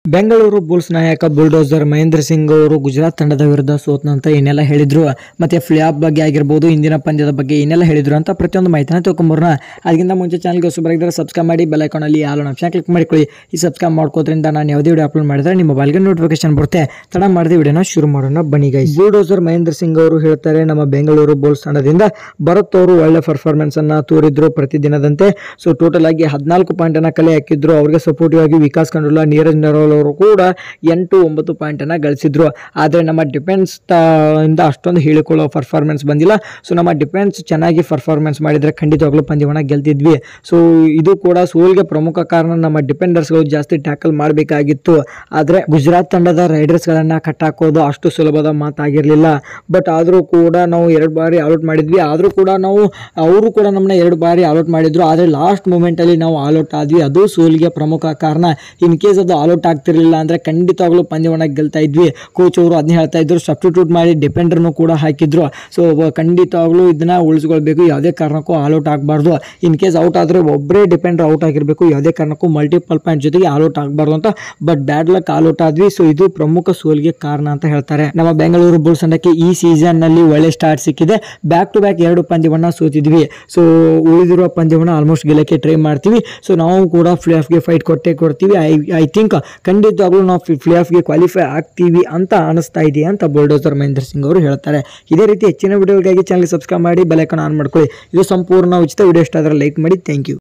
Bengaluru Bulls ನಾಯಕ bulldozer Mahendra Singh ಅವರು ಗುಜರಾತ್ ತಂಡದ ವಿರುದ್ಧ ಸೋತ್ನಂತ ಏನೆಲ್ಲ ಹೇಳಿದ್ರು ಮತ್ತೆ ಫ್ಲಾಪ್ ಬಗ್ಗೆ ಆಗಿರ್ಬೋದು ಇಂದಿನ ಪಂದ್ಯದ ಬಗ್ಗೆ ಏನೆಲ್ಲ ಹೇಳಿದ್ರು ಅಂತ ಪ್ರತಿಯೊಂದು ಮಾಹಿತಿನ ತಿಳ್ಕೊಂಬರೋಣ ಅದಕ್ಕಿಂತ ಮುಂಚೆ ಚಾನಲ್ಗೆ ಹೊಸಬರಾಗಿದ್ದರೆ ಸಬ್ಸ್ಕ್ರೈಬ್ ಮಾಡಿ ಬೆಲ್ ಐಕಾನಲ್ಲಿ ಆಲ್ ಆಪ್ಷನ್ ಕ್ಲಿಕ್ ಮಾಡಿಕೊಳ್ಳಿ ಈ ಸಬ್ಸ್ಕ್ರೈಬ್ ಮಾಡ್ಕೋದ್ರಿಂದ ನಾನು ಯಾವುದೇ ವಿಡಿಯೋ ಅಪ್ಲೋಡ್ ಮಾಡಿದ್ರೆ ನಿಮ್ಮ ಮೊಬೈಲ್ಗೆ ನೋಟಿಫಿಕೇಶನ್ ಬರುತ್ತೆ ತಡ ಮಾಡಿದ ವಿಡಿಯೋನ ಶುರು ಮಾಡೋಣ ಬನ್ನಿ ಗೈಸ್ ಬುಲ್ಡೋಸರ್ ಮಹೇಂದ್ರ ಸಿಂಗ್ ಅವರು ಹೇಳ್ತಾರೆ ನಮ್ಮ ಬೆಂಗಳೂರು ಬುಲ್ಸ್ ತಂಡದಿಂದ ಭರತ್ ಅವರು ಒಳ್ಳೆ ಪರ್ಫಾರ್ಮೆನ್ಸ್ ಅನ್ನ ತೋರಿದ್ರು ಪ್ರತಿದಿನದಂತೆ ಸೊ ಟೋಟಲ್ ಆಗಿ ಹದಿನಾಲ್ಕು ಪಾಯಿಂಟ್ ಅನ್ನ ಕಲೆ ಹಾಕಿದ್ರು ಅವ್ರಿಗೆ ಸಪೋರ್ಟಿವ್ ಆಗಿ ವಿಕಾಸ್ ಕಂಡುಲ್ಲ ನೀರಜ್ ನರೋಲ್ ಅವರು ಕೂಡ ಎಂಟು ಒಂಬತ್ತು ಪಾಯಿಂಟ್ ಅನ್ನ ಗಳಿಸಿದ್ರು ಆದರೆ ನಮ್ಮ ಡಿಫೆನ್ಸ್ ಇಂದ ಅಷ್ಟೊಂದು ಹೇಳಿಕೊಳ್ಳೋ ಪರ್ಫಾರ್ಮೆನ್ಸ್ ಬಂದಿಲ್ಲ ಸೊ ನಮ್ಮ ಡಿಫೆನ್ಸ್ ಚೆನ್ನಾಗಿ ಪರ್ಫಾರ್ಮೆನ್ಸ್ ಮಾಡಿದ್ರೆ ಖಂಡಿತವಾಗ್ಲೂ ಪಂದ್ಯವನ್ನ ಗೆಲ್ತಿದ್ವಿ ಸೊ ಇದು ಕೂಡ ಸೋಲ್ಗೆ ಪ್ರಮುಖ ಕಾರಣ ನಮ್ಮ ಡಿಫೆಂಡರ್ಸ್ಗಳು ಜಾಸ್ತಿ ಟ್ಯಾಕಲ್ ಮಾಡಬೇಕಾಗಿತ್ತು ಆದರೆ ಗುಜರಾತ್ ತಂಡದ ರೈಡರ್ಸ್ಗಳನ್ನ ಕಟ್ಟಾಕೋದು ಅಷ್ಟು ಸುಲಭದ ಮಾತಾಗಿರಲಿಲ್ಲ ಬಟ್ ಆದರೂ ಕೂಡ ನಾವು ಎರಡು ಬಾರಿ ಔಟ್ ಮಾಡಿದ್ವಿ ಆದರೂ ಕೂಡ ನಾವು ಅವರು ಕೂಡ ನಮ್ಮನ್ನ ಎರಡು ಬಾರಿ ಔಟ್ ಮಾಡಿದ್ರು ಆದರೆ ಲಾಸ್ಟ್ ಮೂಮೆಂಟಲ್ಲಿ ನಾವು ಔಟ್ ಆದ್ವಿ ಅದು ಸೋಲಿಗೆ ಪ್ರಮುಖ ಕಾರಣ ಇನ್ ಕೇಸ್ ಅದು ಔಟ್ ಆಗ್ತಿರ್ಲಿಲ್ಲ ಅಂದರೆ ಖಂಡಿತವಾಗ್ಲೂ ಪಂದ್ಯವನ್ನ ಗೆಲ್ತಾ ಇದ್ವಿ ಕೋಚ್ ಅವರು ಅದನ್ನ ಹೇಳ್ತಾ ಇದ್ರು ಸಬ್ಸ್ಟಿಟ್ಯೂಟ್ ಮಾಡಿ ಡಿಫೆಂಡರ್ನು ಕೂಡ ಹಾಕಿದ್ರು ಸೊ ಖಂಡಿತವಾಗ್ಲೂ ಇದನ್ನ ಉಳಿಸ್ಕೊಳ್ಬೇಕು ಯಾವುದೇ ಕಾರಣಕ್ಕೂ ಔಟ್ ಆಗಬಾರ್ದು ಇನ್ ಕೇಸ್ ಔಟ್ ಆದರೆ ಒಬ್ಬರೇ ಡಿಫೆಂಡರ್ ಔಟ್ ಆಗಿರಬೇಕು ಯಾವುದೇ ಕಾರಣಕ್ಕೂ ಮಲ್ಟಿಪಲ್ ಪಾಯಿಂಟ್ ಜೊತೆಗೆ ಔಟ್ ಆಗಬಾರ್ದು ಅಂತ ಬಟ್ ಬ್ಯಾಡ್ ಲಕ್ ಔಟ್ ಆದ್ವಿ ಸೊ ಇದು ಪ್ರಮುಖ ಸೋಲಿಗೆ ಕಾರಣ ಅಂತ ಹೇಳ್ತಾರೆ ನಮ್ಮ ಬೆಂಗಳೂರು ಬುಲ್ಸ್ ತಂಡಕ್ಕೆ ಈ ಸೀಸನ್ ನಲ್ಲಿ ಒಳ್ಳೆ ಸ್ಟಾರ್ಟ್ ಸಿಕ್ಕಿದೆ ಬ್ಯಾಕ್ ಟು ಬ್ಯಾಕ್ ಎರಡು ಪಂದ್ಯವನ್ನ ಸೋತಿದ್ವಿ ಸೊ ಉಳಿದಿರುವ ಪಂದ್ಯವನ್ನ ಆಲ್ಮೋಸ್ಟ್ ಗೆಲ್ಲಕ್ಕೆ ಟ್ರೈ ಮಾಡ್ತೀವಿ ಸೊ ನಾವು ಕೂಡ ಫ್ಲೇ ಆಫ್ಗೆ ಫೈಟ್ ಕೊಟ್ಟೆ ಕೊಡ್ತೀವಿ ಐ ಐ ಥಿಂಕ್ ಖಂಡಿತವಾಗ್ಲೂ ನಾವು ಫ್ಲೇ ಆಫ್ಗೆ ಕ್ವಾಲಿಫೈ ಆಗ್ತೀವಿ ಅಂತ ಅನಿಸ್ತಾ ಇದೆ ಅಂತ ಬುಲ್ಡೋಸರ್ ಮಹೇಂದ್ರ ಸಿಂಗ್ ಅವರು ಹೇಳ್ತಾರೆ ಇದೇ ರೀತಿ ಹೆಚ್ಚಿನ ವಿಡಿಯೋಗಾಗಿ ಚಾನಲ್ ಸಬ್ಸ್ಕ್ರೈಬ್ ಮಾಡಿ ಬೆಲ್ ಐಕಾನ್ ಆನ್ ಮಾಡ್ಕೊಳ್ಳಿ ಇದು ಸಂಪೂರ್ಣ ಉಚಿತ ವಿಡಿಯೋ ಇಷ್ಟ ಆದರೆ ಲೈಕ್ ಮಾಡಿ ಥ್ಯಾಂಕ್ ಯು